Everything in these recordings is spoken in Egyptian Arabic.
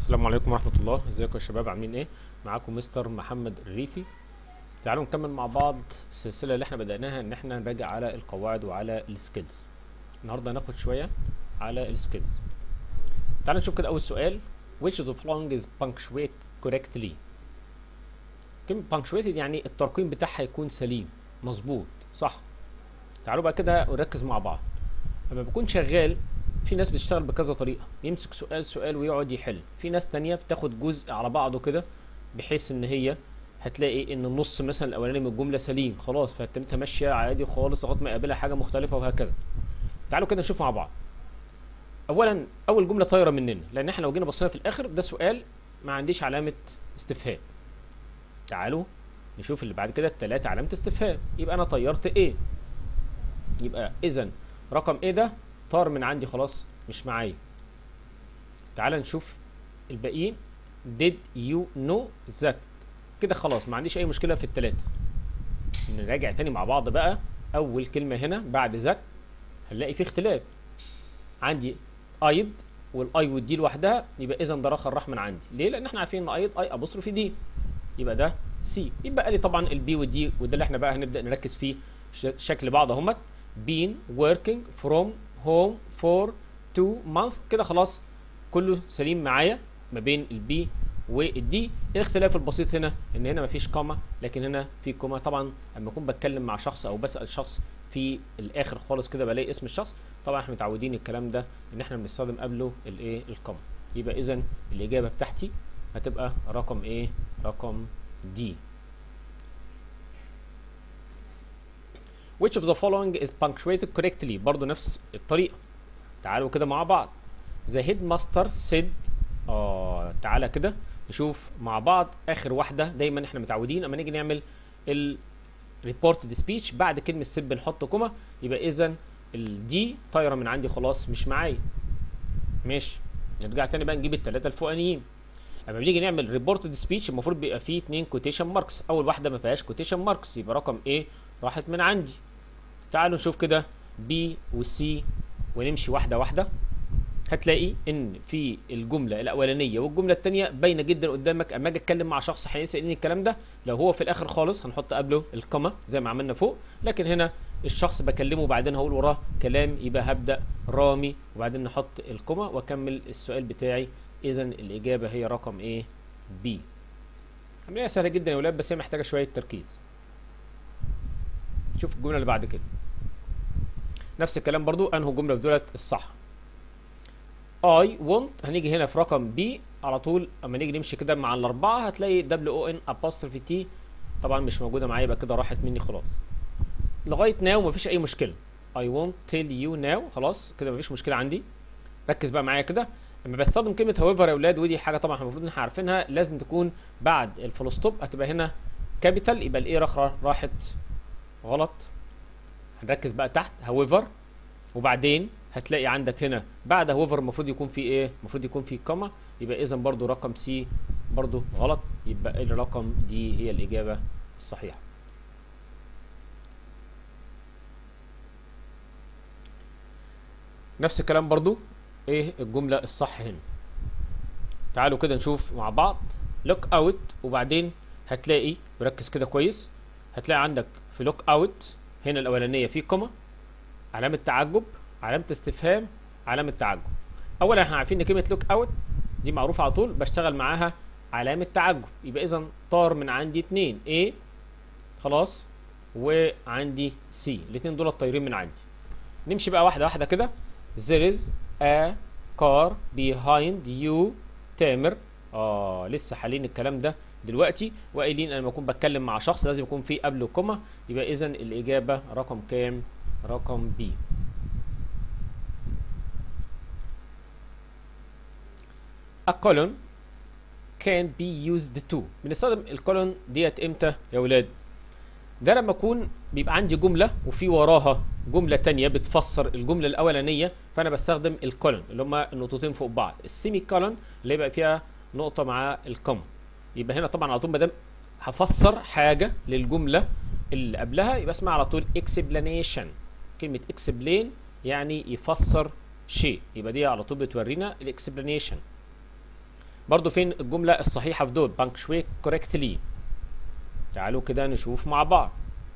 السلام عليكم ورحمة الله ازيكم يا شباب عاملين ايه معاكم مستر محمد الريفي تعالوا نكمل مع بعض السلسلة اللي احنا بدأناها ان احنا نراجع على القواعد وعلى السكيلز النهاردة هناخد شوية على السكيلز تعالوا نشوف كده اول سؤال which of the following is punctuated correctly كلمة punctuated يعني الترقيم بتاعها يكون سليم مظبوط صح تعالوا بقى كده نركز مع بعض لما بكون شغال في ناس بتشتغل بكذا طريقه يمسك سؤال سؤال ويقعد يحل في ناس تانية بتاخد جزء على بعضه كده بحيث ان هي هتلاقي ان النص مثلا الاولاني من الجمله سليم خلاص فالتالتة ماشيه عادي خالص لغايه ما يقابلها حاجه مختلفه وهكذا تعالوا كده نشوف مع بعض اولا اول جمله طايره مننا لان احنا لو جينا بصينا في الاخر ده سؤال ما عنديش علامه استفهام تعالوا نشوف اللي بعد كده التلاتة علامه استفهام يبقى انا طيرت ايه يبقى اذا رقم ايه ده طار من عندي خلاص مش معايا تعال نشوف الباقيين did you know that كده خلاص ما عنديش اي مشكله في التلاته نراجع تاني مع بعض بقى اول كلمه هنا بعد ذات هنلاقي في اختلاف عندي ايد والاي والدي لوحدها يبقى اذا ده رخر راح من عندي ليه لان احنا عارفين ان ايد اي ابوستروفي دي يبقى ده سي يبقى لي طبعا البي والدي وده اللي احنا بقى هنبدا نركز فيه شكل بعض اهمت been working from home for two months كده خلاص كله سليم معايا ما بين البي والدي الاختلاف البسيط هنا ان هنا مفيش كوما لكن هنا في كوما طبعا لما اكون بتكلم مع شخص او بسال شخص في الاخر خالص كده بلاقي اسم الشخص طبعا احنا متعودين الكلام ده ان احنا بنستخدم قبله الايه الكوما يبقى اذا الاجابه بتاعتي هتبقى رقم ايه رقم دي which of the following is punctuated correctly برضو نفس الطريقة تعالوا كده مع بعض the headmaster said اه تعالى كده نشوف مع بعض اخر واحدة دايما احنا متعودين اما نيجي نعمل ال reported speech بعد كلمة said بنحط كوما يبقى اذا الدي طايرة من عندي خلاص مش معايا ماشي نرجع تاني بقى نجيب التلاتة الفوقانيين لما بنيجي نعمل ريبورتد سبيتش المفروض بيبقى فيه اتنين كوتيشن ماركس اول واحده ما فيهاش كوتيشن ماركس يبقى رقم ايه راحت من عندي تعالوا نشوف كده بي وسي ونمشي واحده واحده هتلاقي ان في الجمله الاولانيه والجمله الثانيه باينه جدا قدامك اما اجي اتكلم مع شخص هيسالني الكلام ده لو هو في الاخر خالص هنحط قبله الكما زي ما عملنا فوق لكن هنا الشخص بكلمه وبعدين هقول وراه كلام يبقى هبدا رامي وبعدين نحط الكما واكمل السؤال بتاعي اذا الاجابه هي رقم ايه بي عمليه سهله جدا يا ولاد بس هي محتاجه شويه تركيز شوف الجمله اللي بعد كده نفس الكلام برضو انهو جمله في دولت الصح I want هنيجي هنا في رقم B على طول اما نيجي نمشي كده مع الاربعه هتلاقي دبليو او ان apostrophe تي طبعا مش موجوده معايا يبقى كده راحت مني خلاص لغايه ناو مفيش اي مشكله I won't tell you now خلاص كده مفيش مشكله عندي ركز بقى معايا كده لما بستخدم كلمه however يا اولاد ودي حاجه طبعا المفروض ان احنا عارفينها لازم تكون بعد الفول ستوب هتبقى هنا كابيتال يبقى الايه راحت غلط هنركز بقى تحت however وبعدين هتلاقي عندك هنا بعد however المفروض يكون في ايه المفروض يكون في كوما يبقى اذا برضو رقم سي برضو غلط يبقى الرقم دي هي الاجابه الصحيحه نفس الكلام برضو ايه الجمله الصح هنا تعالوا كده نشوف مع بعض لوك اوت وبعدين هتلاقي وركز كده كويس هتلاقي عندك في لوك اوت هنا الاولانيه في كوما علامه تعجب علامه استفهام علامه تعجب اولا احنا عارفين ان كلمه لوك اوت دي معروفه على طول بشتغل معاها علامه تعجب يبقى اذا طار من عندي اتنين A خلاص وعندي C الاتنين دول طايرين من عندي نمشي بقى واحده واحده كده there is a car behind you تامر اه لسه حالين الكلام ده دلوقتي وقايلين انا لما اكون بتكلم مع شخص لازم يكون في قبله كوما يبقى اذا الاجابه رقم كام رقم بي a colon can be used to بنستخدم الكولون ديت امتى يا ولاد ده لما اكون بيبقى عندي جمله وفي وراها جمله تانية بتفسر الجمله الاولانيه فانا بستخدم الكولون اللي هما النقطتين فوق بعض السيمي كولون اللي يبقى فيها نقطه مع الكم يبقى هنا طبعا على طول ما دام هفسر حاجه للجمله اللي قبلها يبقى اسمها على طول explanation كلمه explain يعني يفسر شيء يبقى دي على طول بتورينا الاكسبلانيشن برضو فين الجمله الصحيحه في دول punctuate correctly تعالوا كده نشوف مع بعض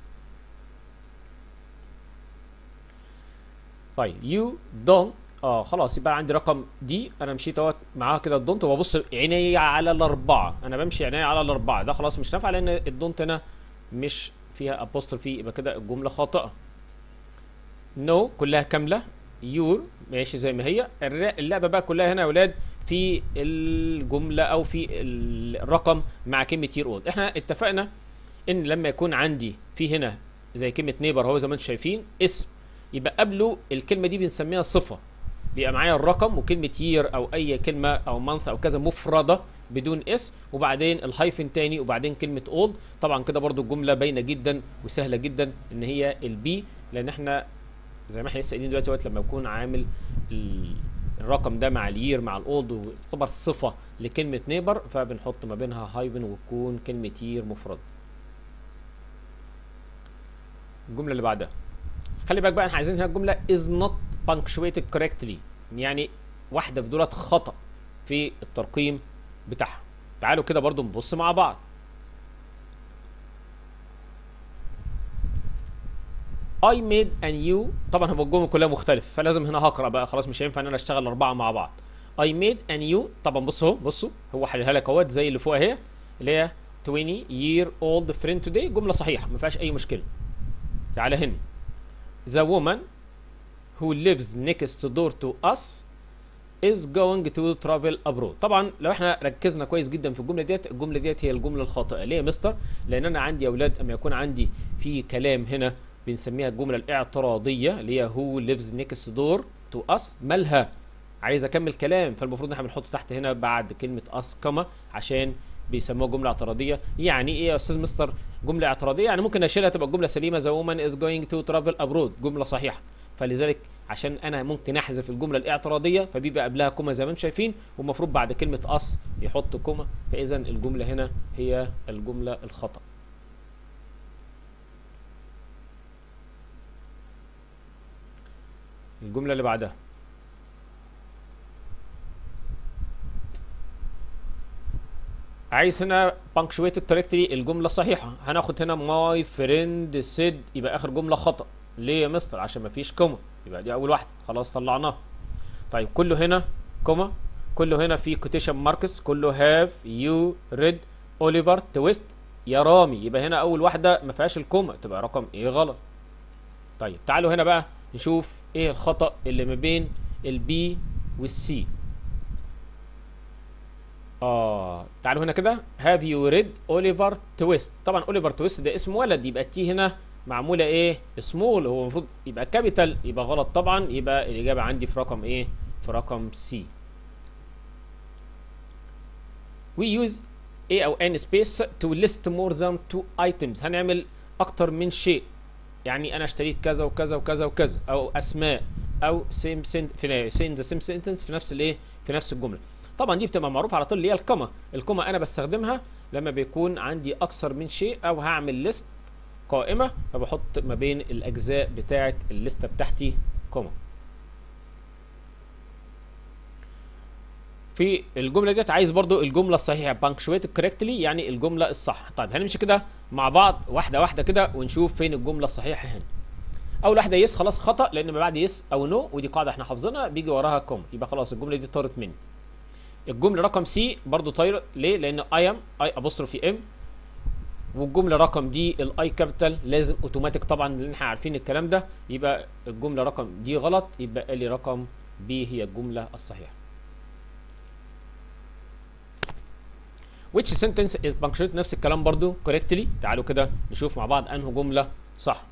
طيب you don't اه خلاص يبقى عندي رقم دي انا مشيت اهوت معاها كده الدونت وببص عيني على الاربعه انا بمشي عيني على الاربعه ده خلاص مش نافع لان الدونت هنا مش فيها ابوستروفي يبقى كده الجمله خاطئه نو no كلها كامله يور ماشي زي ما هي اللعبه بقى كلها هنا يا اولاد في الجمله او في الرقم مع كلمه يير اولد احنا اتفقنا ان لما يكون عندي في هنا زي كلمه نيبر هو زي ما انتم شايفين اسم يبقى قبله الكلمه دي بنسميها صفه بيبقى معايا الرقم وكلمه يير او اي كلمه او مانث او كذا مفرده بدون اس وبعدين الهايفن تاني وبعدين كلمه اولد طبعا كده برضو الجمله باينه جدا وسهله جدا ان هي البي لان احنا زي ما احنا لسه قايلين دلوقتي وقت لما يكون عامل الرقم ده مع اليير مع الاولد ويعتبر صفه لكلمه نيبر فبنحط ما بينها هايفن وتكون كلمه يير مفرد الجمله اللي بعدها خلي بالك بقى احنا عايزين هنا الجمله is not punctuated correctly يعني واحده في دولت خطا في الترقيم بتاعها تعالوا كده برضو نبص مع بعض I made a new طبعا هو الجمله كلها مختلفه فلازم هنا هقرا بقى خلاص مش هينفع ان انا اشتغل اربعه مع بعض I made a new طبعا بصوا اهو بصوا هو حللها لك اهوت زي اللي فوق اهي اللي هي 20 year old friend today جمله صحيحه ما فيهاش اي مشكله تعالى هنا the woman who lives next door to us is going to travel abroad طبعا لو احنا ركزنا كويس جدا في الجمله ديت الجمله ديت هي الجمله الخاطئه ليه يا مستر لان انا عندي يا اولاد اما يكون عندي في كلام هنا بنسميها الجمله الاعتراضيه اللي هي who lives next door to us مالها عايز اكمل كلام فالمفروض ان احنا بنحط تحت هنا بعد كلمه us كما عشان بيسموها جمله اعتراضيه يعني ايه يا استاذ مستر جمله اعتراضيه يعني ممكن اشيلها تبقى جمله سليمه the woman is going to travel abroad جمله صحيحه فلذلك عشان انا ممكن احذف الجمله الاعتراضيه فبيبقى قبلها كوما زي ما انتم شايفين والمفروض بعد كلمه اس يحط كوما فاذا الجمله هنا هي الجمله الخطا الجمله اللي بعدها عايز هنا punctuated correctly الجمله الصحيحه هناخد هنا my friend said يبقى اخر جمله خطا ليه يا مستر عشان مفيش كوما يبقى دي اول واحده خلاص طلعناها طيب كله هنا كوما كله هنا في كوتيشن ماركس كله هاف يو ريد اوليفر تويست يا رامي يبقى هنا اول واحده ما فيهاش الكوما تبقى رقم ايه غلط طيب تعالوا هنا بقى نشوف ايه الخطا اللي ما بين البي والسي اه تعالوا هنا كده هاف يو ريد اوليفر تويست طبعا اوليفر تويست ده اسم ولد يبقى التي هنا معموله ايه سمول هو المفروض يبقى كابيتال يبقى غلط طبعا يبقى الاجابه عندي في رقم ايه في رقم سي we use a او n space to list more than two items هنعمل اكتر من شيء يعني انا اشتريت كذا وكذا وكذا وكذا او اسماء او same sent في same the same sentence في نفس الايه في نفس الجمله طبعا دي بتبقى معروفه على طول اللي هي الكما الكما انا بستخدمها لما بيكون عندي اكثر من شيء او هعمل ليست قائمه فبحط ما بين الاجزاء بتاعه الليسته بتاعتي كوما في الجمله ديت عايز برضو الجمله الصحيحه punctuated correctly يعني الجمله الصح طيب هنمشي كده مع بعض واحده واحده كده ونشوف فين الجمله الصحيحه هنا اول واحده يس خلاص خطا لان ما بعد يس او نو ودي قاعده احنا حافظينها بيجي وراها كوما يبقى خلاص الجمله دي طارت مني الجمله رقم سي برضو طايره ليه لان اي ام اي ابوستروفي ام والجمله رقم دي الاي كابيتال لازم اوتوماتيك طبعا لان احنا عارفين الكلام ده يبقى الجمله رقم دي غلط يبقى لي رقم بي هي الجمله الصحيحه which sentence is punctuated نفس الكلام برضو correctly تعالوا كده نشوف مع بعض انه جمله صح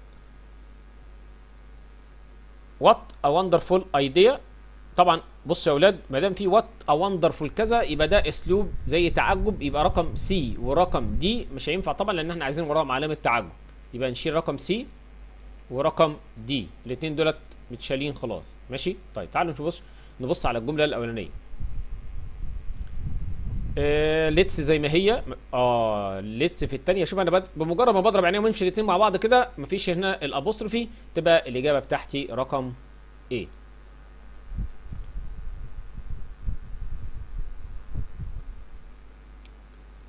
what a wonderful idea طبعا بصوا يا اولاد ما دام في وات ا وندرفول كذا يبقى ده اسلوب زي تعجب يبقى رقم سي ورقم دي مش هينفع طبعا لان احنا عايزين وراهم علامه تعجب يبقى نشيل رقم سي ورقم دي الاثنين دولت متشالين خلاص ماشي طيب تعالوا نبص نبص على الجمله الاولانيه آه ليتس زي ما هي اه ليتس في الثانيه شوف انا بد... بمجرد ما بضرب عينيهم ونمشي الاثنين مع بعض كده مفيش هنا الابوستروفي تبقى الاجابه بتاعتي رقم ايه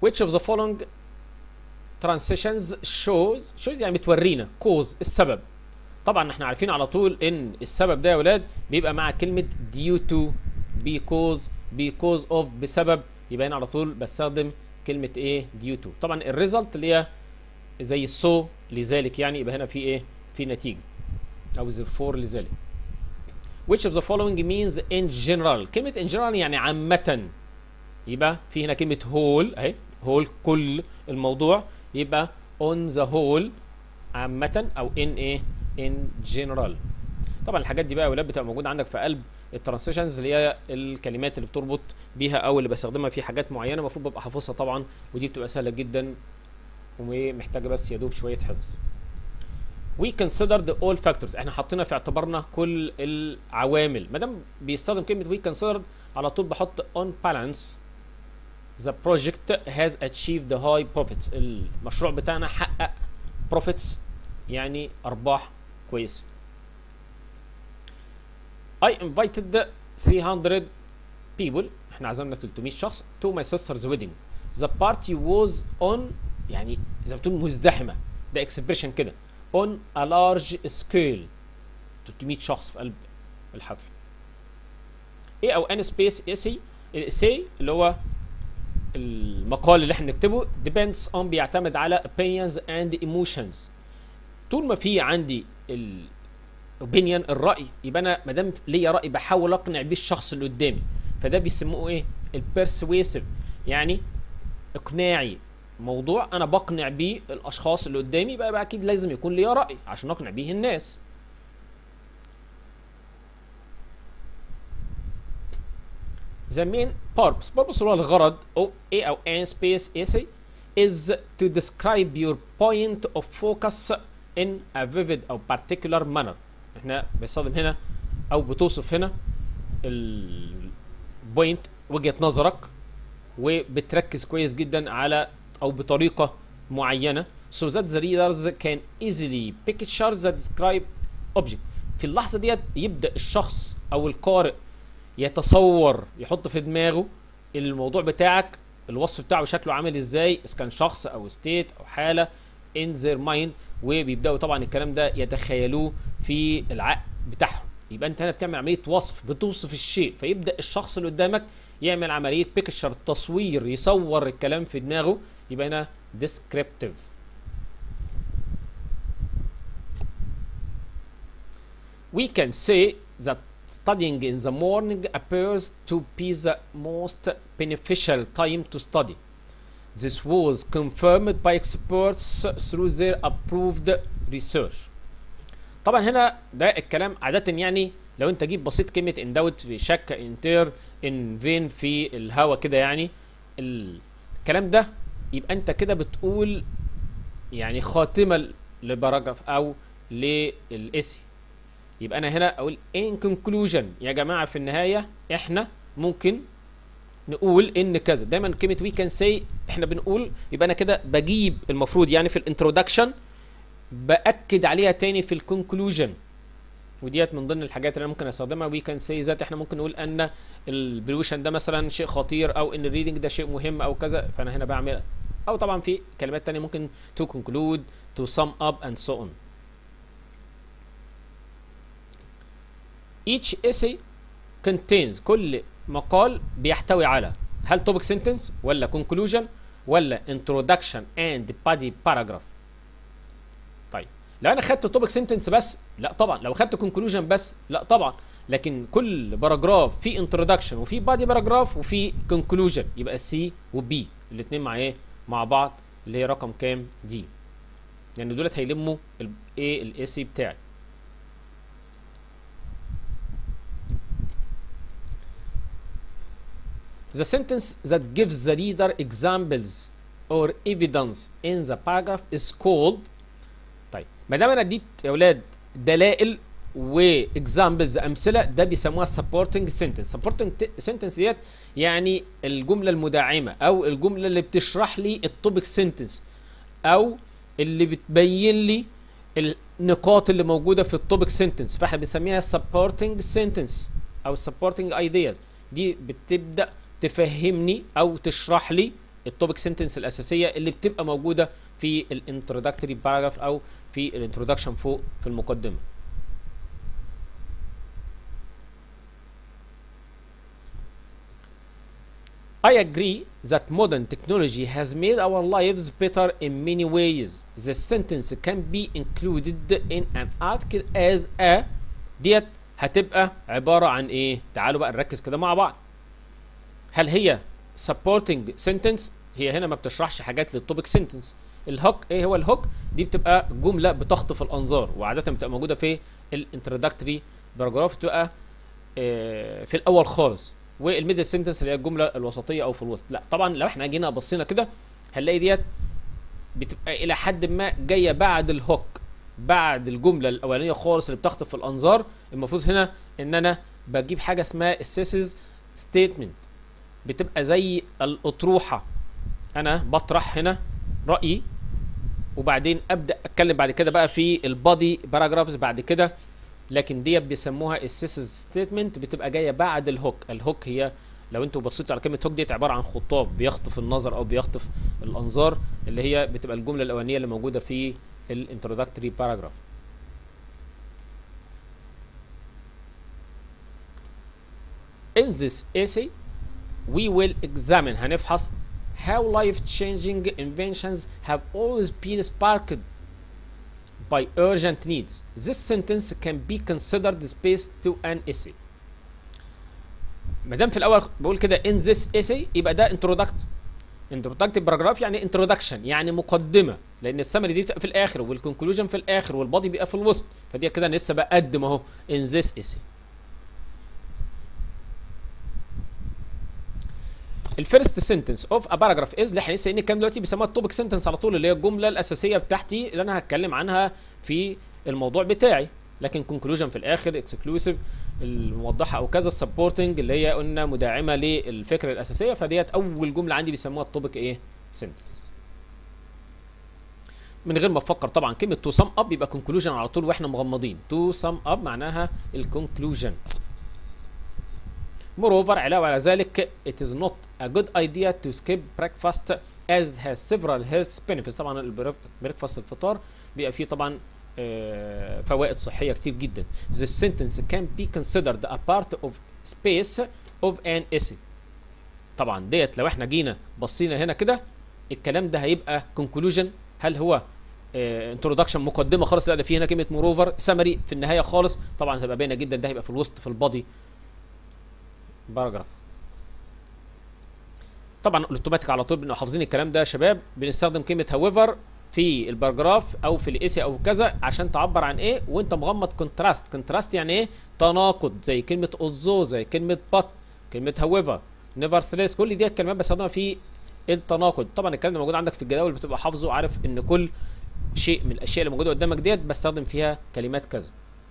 which of the following transitions shows shows يعني بتورينا cause السبب طبعا احنا عارفين على طول ان السبب ده يا ولاد بيبقى مع كلمه due to because because of بسبب يبقى هنا على طول بستخدم كلمه ايه due to طبعا الريزلت اللي هي زي السو لذلك يعني يبقى هنا في ايه في نتيجه او therefore لذلك which of the following means in general كلمه in general يعني عامه يبقى في هنا كلمه whole اهي whole كل الموضوع يبقى on the whole عامه او in ايه in general طبعا الحاجات دي بقى يا ولاد بتبقى موجوده عندك في قلب الترانسيشنز اللي هي الكلمات اللي بتربط بيها او اللي بستخدمها في حاجات معينه المفروض ببقى حافظها طبعا ودي بتبقى سهله جدا ومحتاجه بس يا دوب شويه حفظ we considered all factors احنا حطينا في اعتبارنا كل العوامل ما دام بيستخدم كلمه we considered على طول بحط on balance the project has achieved high profits المشروع بتاعنا حقق profits يعني ارباح كويسه I invited 300 people احنا عزمنا 300 شخص to my sister's wedding the party was on يعني زي ما بتقول مزدحمه ده expression كده on a large scale 300 شخص في قلب الحفل ايه او ان سبيس اسي الاسي اللي هو المقال اللي احنا بنكتبه depends on بيعتمد على opinions and emotions طول ما في عندي ال opinion الراي يبقى انا ما دام ليا راي بحاول اقنع بيه الشخص اللي قدامي فده بيسموه ايه البرسويسيف يعني اقناعي موضوع انا بقنع بيه الاشخاص اللي قدامي يبقى, يبقى اكيد لازم يكون ليا راي عشان اقنع بيه الناس The main purpose purpose هو الغرض او A او N space essay is to describe your point of focus in a vivid او particular manner احنا بنستخدم هنا او بتوصف هنا البوينت وجهة نظرك وبتركز كويس جدا على او بطريقة معينة so that the readers can easily picture the described object في اللحظة ديت يبدأ الشخص او القارئ يتصور يحط في دماغه الموضوع بتاعك الوصف بتاعه شكله عامل ازاي اذا كان شخص او ستيت او حاله in their mind وبيبداوا طبعا الكلام ده يتخيلوه في العقل بتاعهم يبقى انت هنا بتعمل عمليه وصف بتوصف الشيء فيبدا الشخص اللي قدامك يعمل عمليه بيكتشر تصوير يصور الكلام في دماغه يبقى هنا descriptive we can say that studying in the morning appears to be the most beneficial time to study. This was confirmed by experts through their approved research. طبعا هنا ده الكلام عادة يعني لو انت جيب بسيط كلمة اندوت في شك انتر ان فين في الهوا كده يعني الكلام ده يبقى انت كده بتقول يعني خاتمة لباراجراف او للاسي يبقى انا هنا اقول in conclusion يا جماعه في النهايه احنا ممكن نقول ان كذا دايما كلمه we can say احنا بنقول يبقى انا كده بجيب المفروض يعني في الانترودكشن باكد عليها تاني في الكونكلوجن وديت من ضمن الحاجات اللي انا ممكن استخدمها وي كان سي ذات احنا ممكن نقول ان البلوشن ده مثلا شيء خطير او ان الريدنج ده شيء مهم او كذا فانا هنا بعمل او طبعا في كلمات تانية ممكن to conclude to sum up and so on each essay contains كل مقال بيحتوي على هل topic sentence ولا conclusion ولا introduction and body paragraph طيب لو انا خدت topic sentence بس لا طبعا لو خدت conclusion بس لا طبعا لكن كل باراجراف فيه introduction وفي body paragraph وفي conclusion يبقى C و B الاثنين مع ايه مع بعض اللي هي رقم كام دي لان يعني دولت هيلموا ايه الاي بتاعي The sentence that gives the reader examples or evidence in the paragraph is called طيب ما دام انا اديت يا اولاد دلائل واكزامبلز امثله ده بيسموها supporting sentence supporting sentence ديت يعني الجمله المدعمه او الجمله اللي بتشرح لي التوبيك سنتنس او اللي بتبين لي النقاط اللي موجوده في التوبيك سنتنس فاحنا بنسميها supporting sentence او supporting ideas دي بتبدا تفهمني او تشرح لي التوبيك سنتنس الاساسيه اللي بتبقى موجوده في الانترودكتوري باراجراف او في الانترودكشن فوق في المقدمه I agree that modern technology has made our lives better in many ways. The sentence can be included in an article as a ديت هتبقى عبارة عن ايه؟ تعالوا بقى نركز كده مع بعض. هل هي supporting sentence؟ هي هنا ما بتشرحش حاجات للتوبيك sentence. الهوك ايه هو الهوك؟ دي بتبقى جملة بتخطف الأنظار وعادة بتبقى موجودة في الانترودكتوري باراجراف بتبقى اه في الأول خالص. والميدل سنتنس اللي هي الجمله الوسطيه او في الوسط لا طبعا لو احنا جينا بصينا كده هنلاقي ديت بتبقى الى حد ما جايه بعد الهوك بعد الجمله الاولانيه خالص اللي بتخطف الانظار المفروض هنا ان انا بجيب حاجه اسمها السيسز ستيتمنت بتبقى زي الاطروحه انا بطرح هنا رايي وبعدين ابدا اتكلم بعد كده بقى في البادي باراجرافز بعد كده لكن ديت بيسموها السيسز ستيتمنت بتبقى جايه بعد الهوك الهوك هي لو انتوا بصيتوا على كلمه هوك ديت عباره عن خطاب بيخطف النظر او بيخطف الانظار اللي هي بتبقى الجمله الاولانيه اللي موجوده في الانترودكتوري باراجراف In this essay we will examine هنفحص how life-changing inventions have always been sparked by urgent needs. This sentence can be considered space to an essay. ما دام في الاول بقول كده in this essay يبقى ده introduct introductive paragraph يعني introduction يعني مقدمه لان السمري دي بتبقى في الاخر والكونكلوجن في الاخر والبادي بيبقى في الوسط فدي كده أنا لسه بقدم اهو in this essay. الفيرست سنتنس اوف ا باراجراف از اللي احنا لسه قايلين الكلام دلوقتي بيسموها التوبيك سنتنس على طول اللي هي الجمله الاساسيه بتاعتي اللي انا هتكلم عنها في الموضوع بتاعي لكن كونكلوجن في الاخر اكسكلوسيف الموضحه او كذا السبورتنج اللي هي قلنا مداعمه للفكره الاساسيه فديت اول جمله عندي بيسموها التوبيك ايه سنتنس من غير ما افكر طبعا كلمه تو سم اب يبقى كونكلوجن على طول واحنا مغمضين تو سم اب معناها الكونكلوجن Moreover علاوة على ذلك it is not a good idea to skip breakfast as it has several health benefits طبعا البريكفاست الفطار بيبقى فيه طبعا آه فوائد صحية كتير جدا This sentence can be considered a part of space of an essay طبعا ديت لو احنا جينا بصينا هنا كده الكلام ده هيبقى conclusion هل هو انترودكشن مقدمه خالص لا ده في هنا كلمه موروفر سمري في النهايه خالص طبعا هتبقى باينه جدا ده هيبقى في الوسط في البادي باراجراف طبعا الاوتوماتيك على طول بنبقى حافظين الكلام ده يا شباب بنستخدم كلمه هاويفر في الباراجراف او في الايسي او كذا عشان تعبر عن ايه وانت مغمض كونتراست كونتراست يعني ايه تناقض زي كلمه اوزو زي كلمه بط كلمه هاويفر نيفر ثريس كل دي الكلمات بستخدمها في التناقض طبعا الكلام ده موجود عندك في الجداول بتبقى حافظه عارف ان كل شيء من الاشياء اللي موجوده قدامك ديت بستخدم فيها كلمات كذا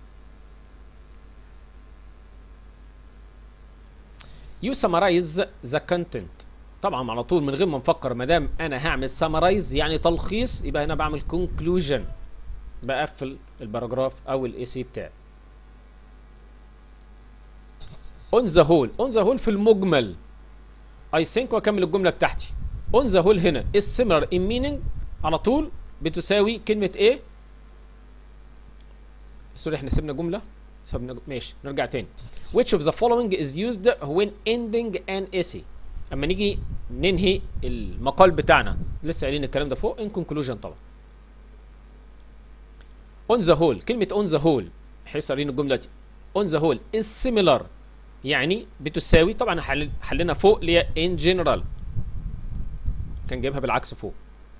you summarize the content طبعا على طول من غير ما نفكر ما دام انا هعمل summarize يعني تلخيص يبقى هنا بعمل conclusion بقفل الباراجراف او الايسي بتاعي on the whole on the whole في المجمل I think واكمل الجمله بتاعتي on the whole هنا is similar in meaning على طول بتساوي كلمه ايه سوري احنا سيبنا جمله سيبنا ماشي نرجع تاني which of the following is used when ending an essay اما نيجي ننهي المقال بتاعنا لسه قايلين الكلام ده فوق in conclusion طبعا on the whole كلمة on the whole احنا قايلين الجملة دي on the whole is similar يعني بتساوي طبعا حل حلنا فوق اللي هي in general كان جايبها بالعكس فوق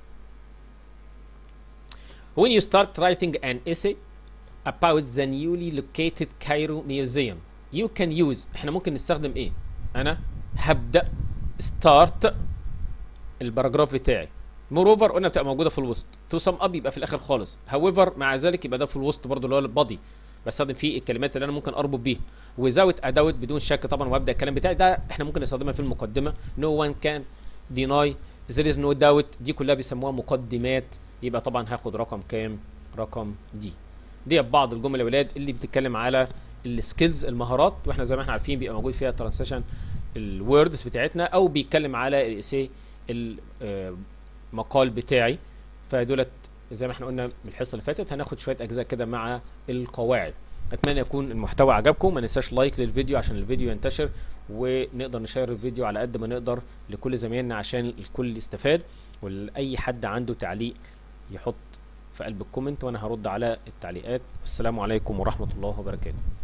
when you start writing an essay about the newly located Cairo Museum you can use احنا ممكن نستخدم ايه انا هبدا ستارت الباراجراف بتاعي موروفر قلنا بتبقى موجوده في الوسط تو سم اب يبقى في الاخر خالص هاويفر مع ذلك يبقى ده في الوسط برضو اللي هو البادي بستخدم فيه الكلمات اللي انا ممكن اربط بيها وزاوت ادوت بدون شك طبعا وابدا الكلام بتاعي ده احنا ممكن نستخدمها في المقدمه نو وان كان ديناي there is no doubt دي كلها بيسموها مقدمات يبقى طبعا هاخد رقم كام رقم دي دي بعض الجمل يا ولاد اللي بتتكلم على السكيلز المهارات واحنا زي ما احنا عارفين بيبقى موجود فيها ترانسيشن الوردز بتاعتنا او بيتكلم على الايسي المقال بتاعي فدولت زي ما احنا قلنا من الحصه اللي فاتت هناخد شويه اجزاء كده مع القواعد اتمنى يكون المحتوى عجبكم ما ننساش لايك للفيديو عشان الفيديو ينتشر ونقدر نشير الفيديو على قد ما نقدر لكل زمايلنا عشان الكل يستفاد ولاي حد عنده تعليق يحط في قلب الكومنت وانا هرد على التعليقات السلام عليكم ورحمه الله وبركاته